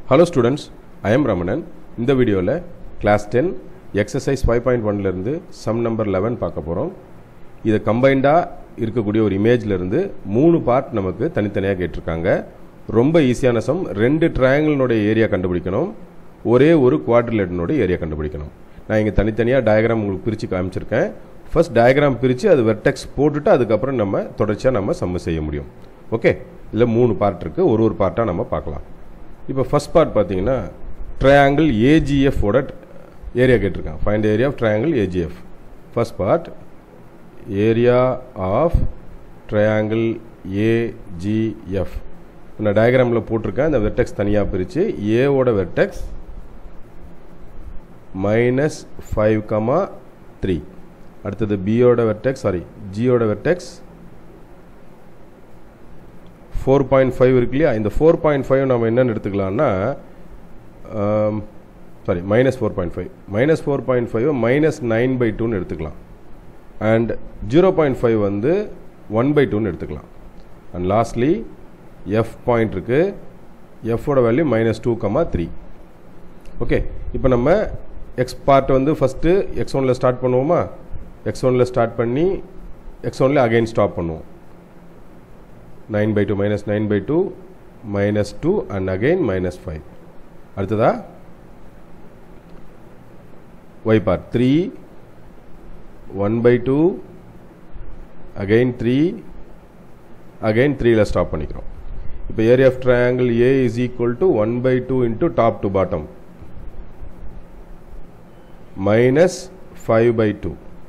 hello students I am Ramanan இந்த வீடியோவில் class ten exercise five point ஒன்லேருந்து சம் நம்பர் லெவன் பார்க்க போகிறோம் இதை கம்பைண்டாக இருக்கக்கூடிய ஒரு இமேஜ்லேருந்து மூணு பார்ட் நமக்கு தனித்தனியாக கேட்டிருக்காங்க ரொம்ப ஈஸியான சம் ரெண்டு ட்ரையாங்கிளினுடைய ஏரியா கண்டுபிடிக்கணும் ஒரே ஒரு குவாட்ரிலேட்டனுடைய ஏரியா கண்டுபிடிக்கணும் நான் இங்கே தனித்தனியாக டயக்ராம் உங்களுக்கு பிரித்து காமிச்சிருக்கேன் ஃபர்ஸ்ட் டயக்ராம் பிரித்து அது வெர்டெக்ஸ் போட்டுட்டு அதுக்கப்புறம் நம்ம தொடர்ச்சியாக நம்ம சம்ம செய்ய முடியும் ஓகே இதில் மூணு பார்ட் இருக்குது ஒரு ஒரு பார்ட்டாக நம்ம பார்க்கலாம் இப்போ ஃபர்ஸ்ட் பார்ட் பார்த்தீங்கன்னா ட்ரையாங்கிள் ஏஜிஎஃபோட ஏரியா கேட்டிருக்கான் find area of triangle A G F first part area of triangle A G F நான் டயக்ராமில் போட்டிருக்கேன் அந்த வெர்டெக்ஸ் தனியாக பிரித்து ஏவோட vertex minus five comma three அடுத்தது பியோட வெர்டெக்ஸ் சாரி ஜியோட வெர்டெக்ஸ் ஃபோர் பாயிண்ட் ஃபைவ் இருக்கு இல்லையா இந்த ஃபோர் பாயிண்ட் ஃபைவ் நம்ம என்னென்னு எடுத்துக்கலாம்னா sorry minus four point five minus four point five minus nine by டூன்னு எடுத்துக்கலாம் அண்ட் ஜீரோ பாயிண்ட் ஃபைவ் வந்து ஒன் பை டூன்னு எடுத்துக்கலாம் அண்ட் லாஸ்ட்லி எஃப் பாயிண்ட் இருக்குது எஃபோட value minus two comma three okay இப்போ நம்ம எக்ஸ் பார்ட் வந்து ஃபஸ்ட்டு எக்ஸ் ஒனில் ஸ்டார்ட் பண்ணுவோமா எக்ஸ் ஒனில் ஸ்டார்ட் பண்ணி எக்ஸ் ஒனில் அகைன் ஸ்டாப் பண்ணுவோம் nine by two minus nine by two minus two and again minus five அடுத்ததா Y part three one by two again three again த்ரீயில் stop பண்ணிக்கிறோம் இப்போ area of triangle A is equal to one by two into top to bottom minus five by two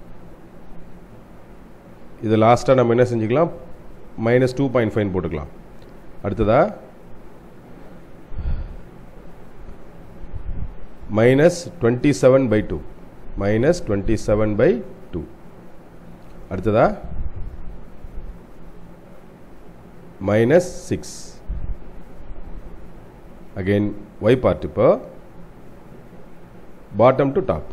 இது லாஸ்ட்டாக நம்ம என்ன செஞ்சுக்கலாம் minus two point five போட்டுக்கலாம் அடுத்ததா minus twenty seven by two minus twenty seven by two அடுத்ததா minus six again Y part இப்போ bottom to top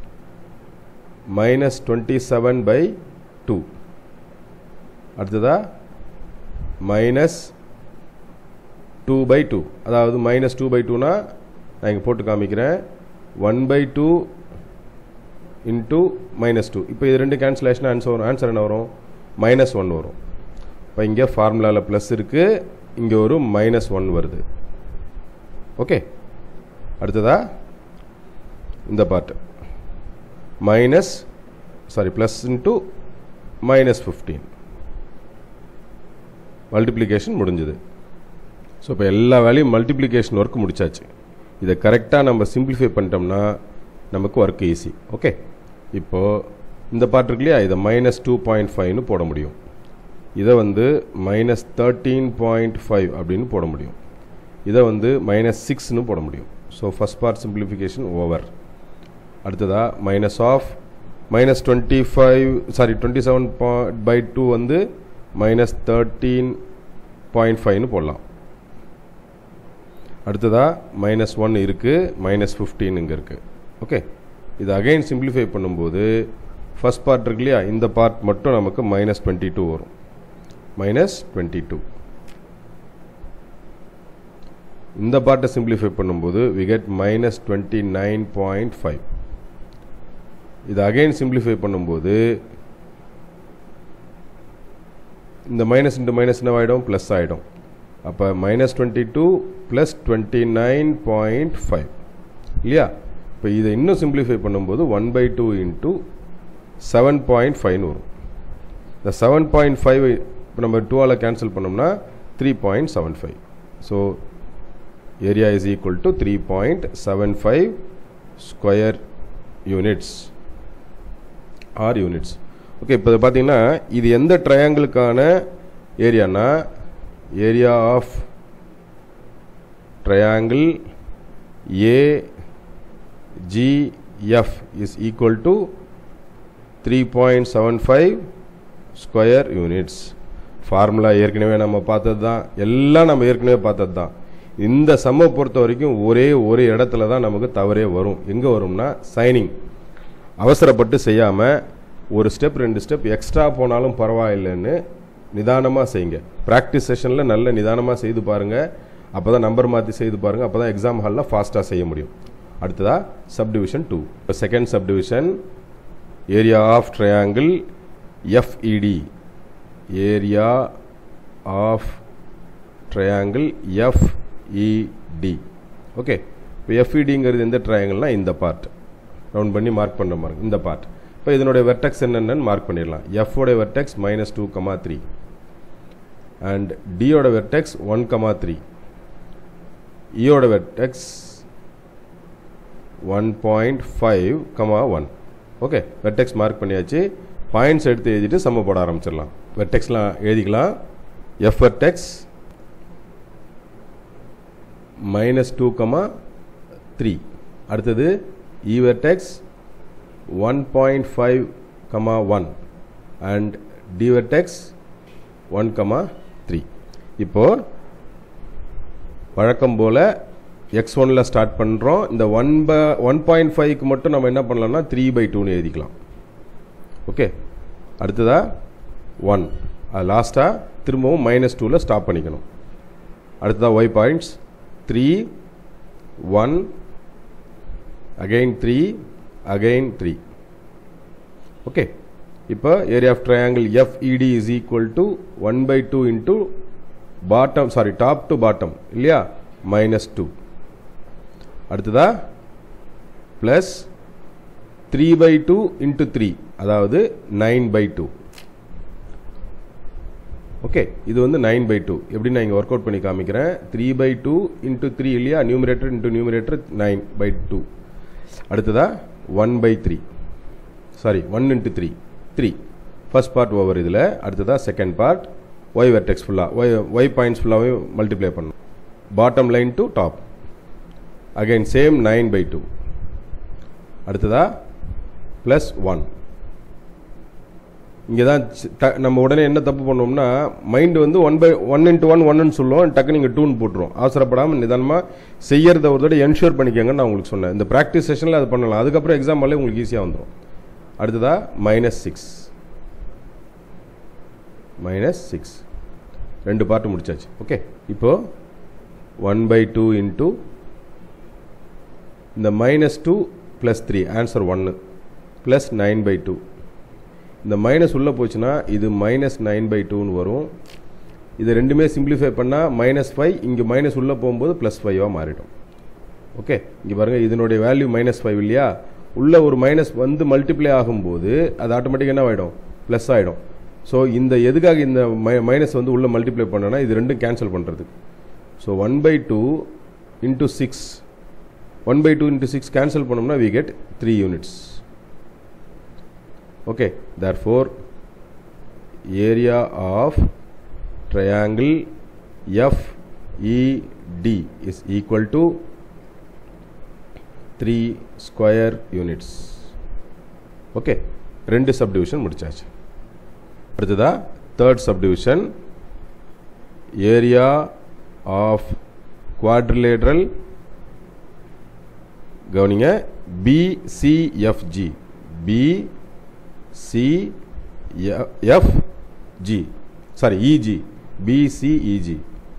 minus twenty seven by two அடுத்ததா மைனஸ் டூ பை டூ அதாவது minus two by டூனா நான் இங்கே போட்டு காமிக்கிறேன் one by two into minus two இப்போ இது ரெண்டு கேன்சலேஷன் ஆன்சர் வரும் ஆன்சர் என்ன வரும் மைனஸ் ஒன் வரும் இப்போ இங்கே ஃபார்முலாவில் ப்ளஸ் இருக்குது இங்கே ஒரு மைனஸ் ஒன் வருது ஓகே அடுத்ததா இந்த part minus sorry plus into minus fifteen multiplication முடிஞ்சுது ஸோ இப்போ எல்லா வேலையும் மல்டிப்ளிகேஷன் ஒர்க் முடிச்சாச்சு இதை கரெக்டாக நம்ம சிம்பிளிஃபை பண்ணிட்டோம்னா நமக்கு ஒர்க் ஈஸி ஓகே இப்போது இந்த பார்ட் இருக்கு இல்லையா இதை மைனஸ் டூ பாயிண்ட் ஃபைவ்னு போட முடியும் இதை வந்து மைனஸ் தேர்ட்டீன் பாயிண்ட் ஃபைவ் அப்படின்னு போட முடியும் இதை வந்து மைனஸ் சிக்ஸ்னு போட முடியும் so first part simplification over அடுத்ததா minus of minus twenty five sorry twenty seven by two வந்து மைனஸ் தேர்ட்டீன் பாயிண்ட் ஃபைவ்னு போடலாம் அடுத்ததா மைனஸ் ஒன் இருக்குது மைனஸ் ஃபிஃப்டீன் இங்கே இருக்குது ஓகே இது அகைன் சிம்பிளிஃபை பண்ணும்போது ஃபஸ்ட் பார்ட் இருக்கு இல்லையா இந்த பார்ட் மட்டும் நமக்கு மைனஸ் டுவெண்ட்டி டூ வரும் மைனஸ் டுவெண்ட்டி டூ இந்த பார்ட்டை சிம்பிளிஃபை பண்ணும்போது we get minus twenty nine point five இது அகைன் சிம்பிளிஃபை பண்ணும்போது இந்த மைனஸ் இன்ட்டு மைனஸ் என்ன ஆகிடும் ப்ளஸ் ஆகிடும் அப்போ minus twenty two plus twenty nine point five இல்லையா இப்போ இதை இன்னும் சிம்பிளிஃபை பண்ணும்போது one by two into seven point ஃபைவ்னு வரும் இந்த செவன் பாயிண்ட் ஃபைவ் இப்போ நம்ம டூவால் கேன்சல் பண்ணோம்னா three point seven five so area is equal to three point seven five square units or units okay இப்போ இதை பார்த்தீங்கன்னா இது எந்த ட்ரையாங்கிளுக்கான ஏரியானா area of triangle A GF is equal to three point seven five square units formula ஏற்கனவே நம்ம பார்த்தது தான் எல்லாம் நம்ம ஏற்கனவே பார்த்தது தான் இந்த சம்மை பொறுத்த வரைக்கும் ஒரே ஒரு இடத்துல தான் நமக்கு தவறே வரும் எங்கே வரும்னா சைனிங் அவசரப்பட்டு செய்யாமல் ஒரு ஸ்டெப் ரெண்டு ஸ்டெப் எக்ஸ்ட்ரா போனாலும் பரவாயில்லைன்னு நிதானமாக செய்யுங்க ப்ராக்டிஸ் செஷனில் நல்ல நிதானமாக செய்து பாருங்கள் அப்போ தான் நம்பர் மாற்றி செய்து பாருங்கள் அப்போ தான் எக்ஸாம் ஹாலில் ஃபாஸ்ட்டாக செய்ய முடியும் அடுத்ததா subdivision two second subdivision area of triangle FED area of triangle FED okay இப்போ எஃப்இடிங்கிறது எந்த ட்ரையாங்கிள்னா இந்த பார்ட் ரவுண்ட் பண்ணி மார்க் பண்ண பாருங்க இந்த பார்ட் இப்போ இதனுடைய வெர்டெக்ஸ் என்னென்னு மார்க் பண்ணிடலாம் எஃபோட vertex minus two comma three and டியோட வெர்டெக்ஸ் ஒன் கமா த்ரீ இயோட vertex one point five comma one okay vertex mark பண்ணியாச்சு பாயிண்ட்ஸ் எடுத்து எழுதிட்டு சம்ம போட ஆரம்பிச்சிடலாம் வெர்டெக்ஸ்லாம் எழுதிக்கலாம் F vertex minus two comma three அடுத்தது E vertex one point five comma one and D vertex one comma three இப்போது வழக்கம் போல் எக்ஸ் ஒனில் ஸ்டார்ட் பண்ணுறோம் இந்த ஒன் ப ஒன் பாயிண்ட் ஃபைவ்க்கு மட்டும் நம்ம என்ன பண்ணலாம்னா த்ரீ பை டூன்னு எழுதிக்கலாம் ஓகே அடுத்ததா ஒன் அது லாஸ்ட்டாக திரும்பவும் மைனஸ் டூவில் ஸ்டாப் பண்ணிக்கணும் அடுத்ததாக Y points three one again three again three okay இப்போ area of triangle FED is equal to one by two into bottom sorry top to bottom இல்லையா மைனஸ் டூ அடுத்ததா plus three by two into three அதாவது nine by two okay இது வந்து nine by two எப்படி நான் இங்கே work out பண்ணி காமிக்கிறேன் three by two into three இல்லையா numerator into numerator nine by two அடுத்ததா one by three sorry one into three three first part over இதில் அடுத்ததா செகண்ட் பார்ட் ஒய் வெர்டெக்ஸ் ஃபுல்லாக ஒய் ஒய் பாயிண்ட்ஸ் ஃபுல்லாகவே multiply பண்ணணும் bottom line to top again same nine by two அடுத்ததா plus one இங்கே தான் C- ட- நம்ம உடனே என்ன தப்பு பண்ணுவோம்னா மைண்டு வந்து one by one into one ஒன்னு சொல்லுவோம் டக்கு நீங்கள் டூன்னு போட்டுரும் அவசரப்படாமல் நிதானமாக செய்யறத ஒரு தடவை என்ஷூர் பண்ணிக்கங்கன்னு நான் உங்களுக்கு சொன்னேன் இந்த ப்ராக்டிஸ் செஷனில் அது பண்ணலாம் அதுக்கப்புறம் எக்ஸாம் வரல உங்களுக்கு ஈஸியாக வந்துடும் அடுத்ததா மைனஸ் சிக்ஸ் மைனஸ் சிக்ஸ் ரெண்டு பார்ட்டு முடிச்சாச்சு ஓகே இப்போ ஒன் பை டூ இன்ட்டு இந்த minus two plus three answer ஒன்று ப்ளஸ் நைன் பை டூ இந்த மைனஸ் உள்ளே போச்சுன்னா இது மைனஸ் நைன் பை டூன்னு வரும் இது ரெண்டுமே சிம்பிளிஃபை பண்ணால் மைனஸ் ஃபைவ் இங்கே மைனஸ் உள்ளே போகும்போது ப்ளஸ் ஃபைவாக மாறிடும் ஓகே இங்கே பாருங்கள் இதனுடைய வேல்யூ மைனஸ் ஃபைவ் இல்லையா உள்ள ஒரு மைனஸ் வந்து மல்டிப்ளை ஆகும்போது அது ஆட்டோமேட்டிக்காக என்ன ஆகிடும் ப்ளஸ் ஆகிடும் ஸோ இந்த எதுக்காக இந்த மை மைனஸ் வந்து உள்ளே மல்டிப்ளை பண்ணனா இது ரெண்டும் கேன்சல் பண்ணுறதுக்கு so one by two into six one by two into six cancel பண்ணோம்னா we get three units okay therefore area of triangle FED is equal to 3 square units okay ரெண்டு subdivision முடிச்சாச்சு அடுத்ததா third subdivision area of quadrilateral கவனிங்க BCFG BCFG sorry EG BCEG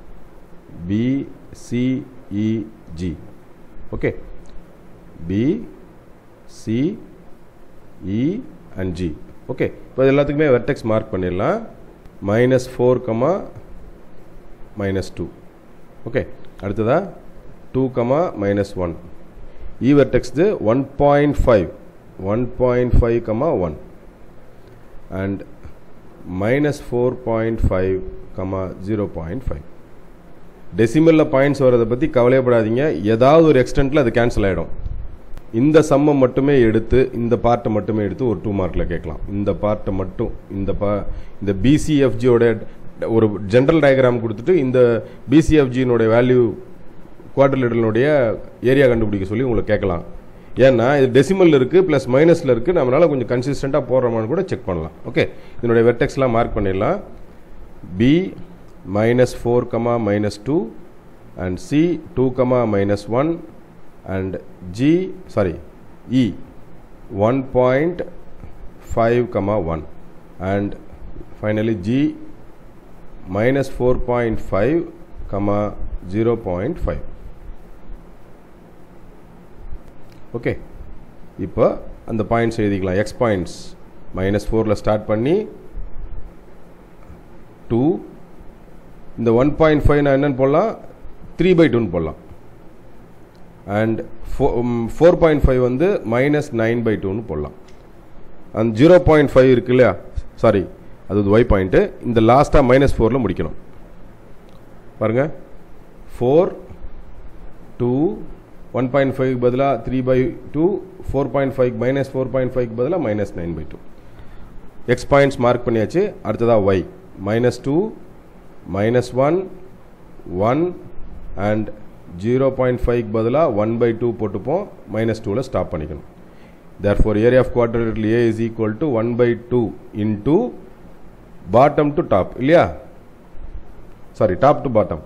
BCEG okay B C E and G okay இப்போ இது எல்லாத்துக்குமே vertex mark பண்ணிடலாம் minus four comma minus two okay அடுத்ததா two comma minus one E வெர்டெக்ஸ்து one point five one point five comma one and minus four point five comma zero point five டெசிமலில் points வரதை பற்றி கவலையப்படாதீங்க ஏதாவது ஒரு எக்ஸ்டென்ட்டில் அது cancel ஆகிடும் இந்த சம்மை மட்டுமே எடுத்து இந்த பார்ட்டை மட்டுமே எடுத்து ஒரு டூ மார்க்கில் கேட்கலாம் இந்த பார்ட்டை மட்டும் இந்த பா இந்த பிசிஎஃப்ஜியோட ஒரு ஜென்ரல் டயக்ராம் கொடுத்துட்டு இந்த பிசிஎஃப்ஜியினுடைய வேல்யூ குவார்டர்லிட்டனுடைய ஏரியா கண்டுபிடிக்க சொல்லி உங்களை கேட்கலாம் ஏன்னா இது டெசிமல் இருக்குது ப்ளஸ் மைனஸில் இருக்குது நம்மளால் கொஞ்சம் கன்சிஸ்டண்ட்டாக போடுறோமான்னு கூட செக் பண்ணலாம் ஓகே இதனுடைய வெர்டெக்ஸ்லாம் மார்க் பண்ணிடலாம் B minus four comma minus two and C two comma minus one and G sorry E one point five comma one and finally G minus four point five comma zero point five okay இப்போ அந்த points எழுதிக்கலாம் X points minus ஃபோரில் start பண்ணி two இந்த one point five நான் என்னென்னு போடலாம் three by டூன்னு போடலாம் and four four point five வந்து மைனஸ் நைன் பை டூன்னு போடலாம் அந்த ஜீரோ பாயிண்ட் ஃபைவ் இருக்கு இல்லையா சாரி அது ஒய் பாயிண்ட்டு இந்த லாஸ்ட்டாக மைனஸ் ஃபோரில் முடிக்கணும் பாருங்க four two one point five பதிலாக three by two four point five minus four point five பதிலாக minus nine by two X points mark பண்ணியாச்சு அடுத்ததாக Y minus two minus one one and zero point ஃபைவ்க்கு பதிலாக one by two போட்டுப்போம் minus டூவில் stop பண்ணிக்கணும் therefore area of quadrilateral A is equal to one by two into bottom to top இல்லையா sorry top to bottom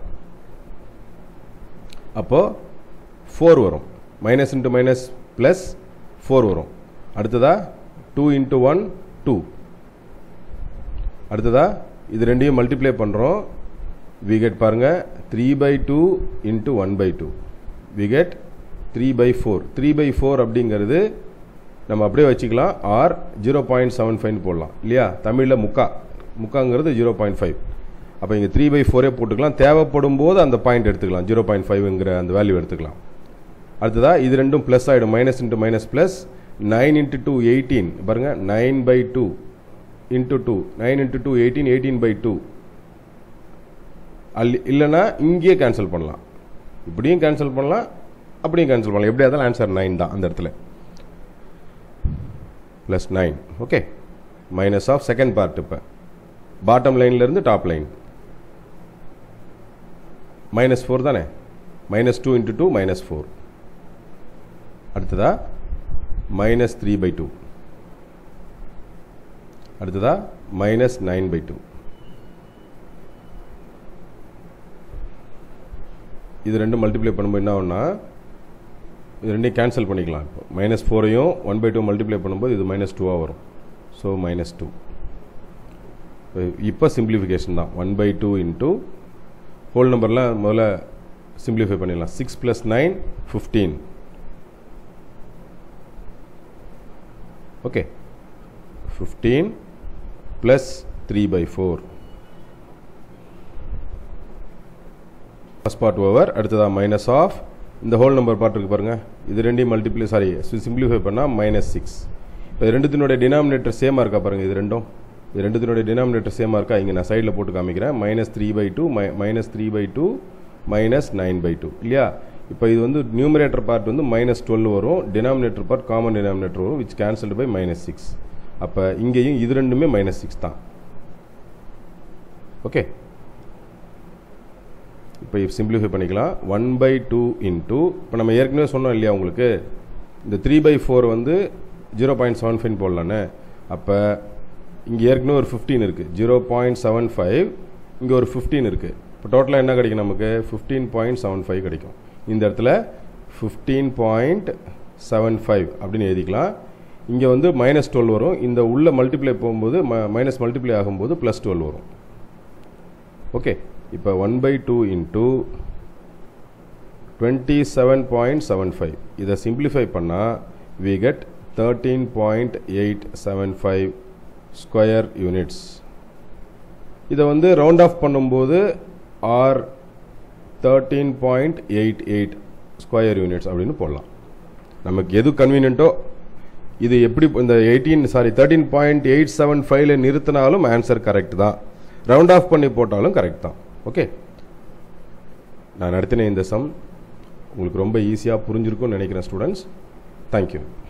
அப்போது four வரும் minus into minus plus four வரும் அடுத்ததா two into one two அடுத்ததா இது ரெண்டையும் multiply பண்ணுறோம் we get பாருங்க three by two into one by two we get three by four three by four அப்படிங்கிறது நம்ம அப்படியே வச்சுக்கலாம் ஆர் ஜீரோ பாயிண்ட் செவன் ஃபைவ்னு போடலாம் இல்லையா தமிழில் முக்கா முக்காங்கிறது ஜீரோ பாயிண்ட் ஃபைவ் அப்போ இங்கே த்ரீ பை ஃபோரே போட்டுக்கலாம் தேவைப்படும் போது அந்த பாயிண்ட் எடுத்துக்கலாம் ஜீரோ பாயிண்ட் ஃபைவ்ங்கிற அந்த வேல்யூ எடுத்துக்கலாம் அடுத்ததாக இது ரெண்டும் ப்ளஸ் ஆகிடும் minus into minus plus nine into two eighteen பாருங்கள் nine by two into two nine into two eighteen eighteen by two அல் இல்லைனா இங்கேயே கேன்சல் பண்ணலாம் இப்படியும் கேன்சல் பண்ணலாம் அப்படியும் கேன்சல் பண்ணலாம் எப்படியா இருந்தாலும் ஆன்சர் நைன் தான் அந்த இடத்துல plus nine okay minus of second part இப்போ பாட்டம் லைன்லேருந்து டாப் லைன் மைனஸ் ஃபோர் தானே minus two into two minus four அடுத்ததா மைனஸ் த்ரீ பை டூ அடுத்ததா மைனஸ் நைன் பை டூ இது ரெண்டும் மல்டிப்ளை பண்ணும்போது என்ன ஆகும்னா இது ரெண்டையும் கேன்சல் பண்ணிக்கலாம் இப்போ மைனஸ் ஃபோரையும் ஒன் பை டூ மல்டிப்ளை பண்ணும்போது இது மைனஸ் டூவாக வரும் ஸோ மைனஸ் டூ இப்போ சிம்பிளிஃபிகேஷன் தான் one by two into whole நம்பர்லாம் முதல்ல சிம்பிளிஃபை பண்ணிடலாம் six plus nine fifteen okay fifteen plus three by four first part over அடுத்ததாக மைனஸ் ஆஃப் இந்த ஹோல் நம்பர் பார்ட் இருக்கு பாருங்கள் இது ரெண்டையும் மல்டிப்ளை சாரி சிம்பிளிஃபை பண்ணால் மைனஸ் சிக்ஸ் இப்போ ரெண்டுத்தினுடைய டினாமினேட்டர் சேமாக இருக்கா பாருங்கள் இது ரெண்டும் இது ரெண்டுத்தினுடைய டினாமினேட்டர் சேமாக இருக்கா இங்கே நான் சைடில் போட்டு காமிக்கிறேன் minus three by two my minus three by two minus nine by two இல்லையா இப்போ இது வந்து நியூமரேட்டர் பார்ட் வந்து மைனஸ் டுவெல் வரும் டினாமினேட்டர் பார்ட் காமன் டினாமினேட்டர் வரும் which cancelled by minus six அப்போ இங்கேயும் இது ரெண்டுமே மைனஸ் சிக்ஸ் தான் ஓகே இப்போ சிம்பிளிஃபை பண்ணிக்கலாம் ஒன் பை டூ இன்டூ இப்போ நம்ம ஏற்கனவே சொன்னோம் இல்லையா உங்களுக்கு இந்த த்ரீ பை ஃபோர் வந்து ஜீரோ பாயிண்ட் செவன் ஃபைவ் போடலான்னு அப்போ இங்கே ஏற்கனவே ஒரு ஃபிஃப்டீன் இருக்குது ஜீரோ பாயிண்ட் செவன் ஃபைவ் இங்கே ஒரு ஃபிஃப்டீன் இருக்குது இப்போ டோட்டலாக என்ன கிடைக்கும் நமக்கு ஃபிஃப்டீன் பாயிண்ட் செவன் ஃபைவ் கிடைக்கும் இந்த இடத்துல ஃபிஃப்டீன் பாயிண்ட் செவன் ஃபைவ் அப்படின்னு எழுதிக்கலாம் இங்கே வந்து மைனஸ் டுவெல் வரும் இந்த உள்ள மல்டிப்ளை போகும்போது மைனஸ் மல்டிப்ளை ஆகும்போது ப்ளஸ் டுவெல் வரும் ஓகே இப்போ one by two into twenty seven point seven five இதை சிம்பிளிஃபை பண்ணால் we get thirteen point eight seven five square units இதை வந்து ரவுண்ட் ஆஃப் பண்ணும்போது or thirteen point eight eight square units அப்படின்னு போடலாம் நமக்கு எது கன்வீனியன்ட்டோ இது எப்படி இந்த eighteen sorry thirteen point eight seven ஃபைவ்ல நிறுத்தினாலும் ஆன்சர் கரெக்ட் தான் ரவுண்ட் ஆஃப் பண்ணி போட்டாலும் கரெக்ட் தான் ஓகே நான் நடத்தின இந்த சம் உங்களுக்கு ரொம்ப ஈஸியாக புரிஞ்சிருக்கும்னு நினைக்கிறேன் ஸ்டூடெண்ட்ஸ் தேங்க்யூ